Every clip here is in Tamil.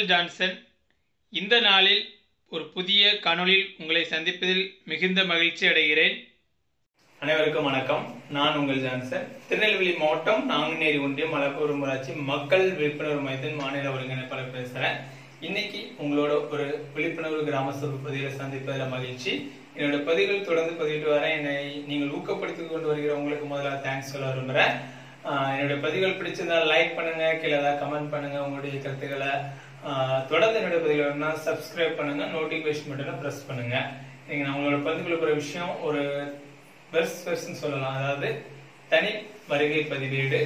எஸ்எல் ஜான்சன் இந்த நாளில் ஒரு புதிய காணொளியில் உங்களை சந்திப்பதில் மிகுந்த மகிழ்ச்சி அடைகிறேன் அனைவருக்கும் வணக்கம் நான் உங்கள் ஜான்சன் திருநெல்வேலி மாவட்டம் நாங்குநேரி ஒன்றியம் மலப்பூர் ஊராட்சி மக்கள் விழிப்புணர்வு மையத்தின் மாநில ஒருங்கிணைப்பாளர் பேசுறேன் இன்னைக்கு உங்களோட ஒரு விழிப்புணர்வு கிராம சபை பதிவில் சந்திப்பதில் மகிழ்ச்சி என்னோட பதிவுகள் தொடர்ந்து பதிவிட்டு வரேன் என்னை நீங்கள் ஊக்கப்படுத்தி கொண்டு வருகிற உங்களுக்கு முதல்ல தேங்க்ஸ் சொல்ல விரும்புறேன் ஆஹ் என்னுடைய பதிவுகள் பிடிச்சிருந்தா லைக் பண்ணுங்க கீழே ஏதாவது கமெண்ட் பண்ணுங்க உங்களுடைய கருத்துக்களை ஆஹ் தொடர்ந்து என்னுடைய பதிவுகள் வேணும்னா சப்ஸ்கிரைப் பண்ணுங்க நோட்டிபிகேஷன் பட்டனை பிரஸ் பண்ணுங்க நீங்க நான் உங்களோட பதிவுகளுக்கு ஒரு விஷயம் ஒரு வெர்ஸ் வெர்ஸ்னு சொல்லலாம் அதாவது தனி வருகை பதிவேடு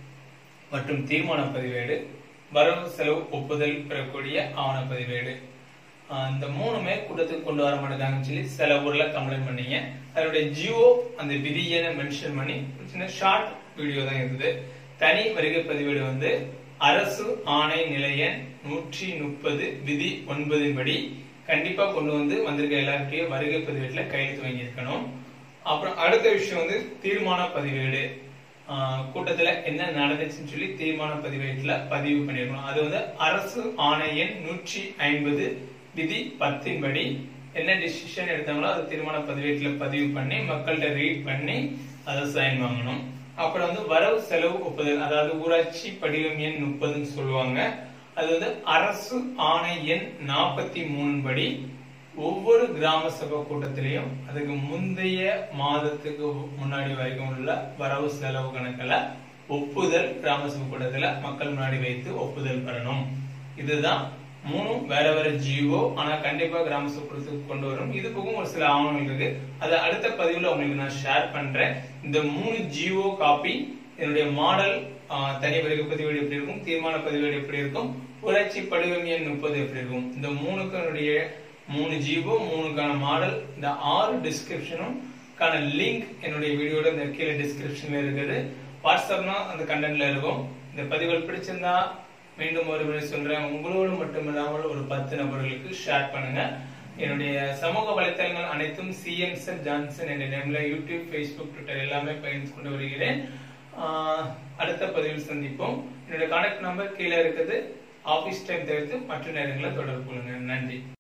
மற்றும் தீர்மான பதிவேடு வரவு செலவு ஒப்புதல் பெறக்கூடிய ஆவண பதிவேடு ஆஹ் இந்த மூணுமே கூட்டத்துக்கு கொண்டு வர மாட்டேங்காங்கன்னு சொல்லி சில ஊர்ல கம்ப்ளைண்ட் பண்ணீங்க அதனுடைய ஜியோ அந்த விதியை மென்ஷன் பண்ணி ஒரு சின்ன ஷார்ட் வீடியோ தான் இருந்தது தனி வருகை பதிவேடு வந்து அரசு ஆணை நிலையன் நூற்றி முப்பது விதி ஒன்பதின் படி கண்டிப்பா கொண்டு வந்து வந்திருக்க எல்லாருக்கையும் வருகை பதிவேட்டுல கையெழுத்து வாங்கியிருக்கணும் அப்புறம் அடுத்த விஷயம் வந்து தீர்மான பதிவேடு ஆஹ் கூட்டத்துல என்ன நடந்துச்சுன்னு சொல்லி தீர்மான பதிவேட்டுல பதிவு பண்ணிருக்கணும் அது வந்து அரசு ஆணை எண் நூற்றி ஐம்பது விதி பத்தின் படி என்ன டிசிஷன் எடுத்தாங்களோ அது தீர்மான பதிவேட்டுல பதிவு பண்ணி மக்கள்கிட்ட ரீட் பண்ணி அதை சைன் வாங்கணும் அப்புறம் வந்து வரவு செலவு ஒப்புதல் அதாவது ஊராட்சி படிவம் எண் முப்பதுன்னு சொல்லுவாங்க அது வந்து அரசு ஆணை எண் நாற்பத்தி மூணு படி ஒவ்வொரு கிராம சபை கூட்டத்திலையும் அதுக்கு முந்தைய மாதத்துக்கு முன்னாடி வரைக்கும் உள்ள வரவு செலவு கணக்குல ஒப்புதல் கிராம சபை கூட்டத்துல மக்கள் முன்னாடி வைத்து ஒப்புதல் பெறணும் இதுதான் மூணும் வேற வேற ஜிஓ ஆனா கண்டிப்பா கிராம சபை கூட்டத்துக்கு கொண்டு வரும் இது போகும் ஒரு சில ஆவணங்கள் இருக்கு அது அடுத்த பதிவுல உங்களுக்கு நான் ஷேர் பண்றேன் இந்த மூணு ஜிஓ காப்பி என்னுடைய மாடல் தனி வருகை பதிவேடு எப்படி இருக்கும் தீர்மான பதிவேடு எப்படி இருக்கும் புரட்சி படிவம் எண் முப்பது எப்படி இருக்கும் இந்த மூணுக்கு என்னுடைய மூணு ஜிபோ மூணுக்கான மாடல் இந்த ஆறு டிஸ்கிரிப்ஷனும் கான லிங்க் என்னுடைய வீடியோட இந்த கீழே டிஸ்கிரிப்ஷன்ல இருக்குது வாட்ஸ்அப்னா அந்த கண்டென்ட்ல இருக்கும் இந்த பதிவுகள் பிடிச்சிருந்தா மீண்டும் ஒரு முறை சொல்றேன் உங்களோடு மட்டுமில்லாமல் ஒரு பத்து நபர்களுக்கு ஷேர் பண்ணுங்க என்னுடைய சமூக வலைத்தளங்கள் அனைத்தும் சிஎன்சன் ஜான்சன் என்ற நேம்ல யூடியூப் ஃபேஸ்புக் ட்விட்டர் எல்லாமே பயணித்து கொண்டு வருகிறேன் ஆஹ் அடுத்த பதிவில் சந்திப்போம் என்னுடைய கான்டாக்ட் நம்பர் கீழே இருக்குது ஆபீஸ் டைம் தவிர்த்து மற்ற நேரங்களில் தொடர்பு கொள்ளுங்க நன்றி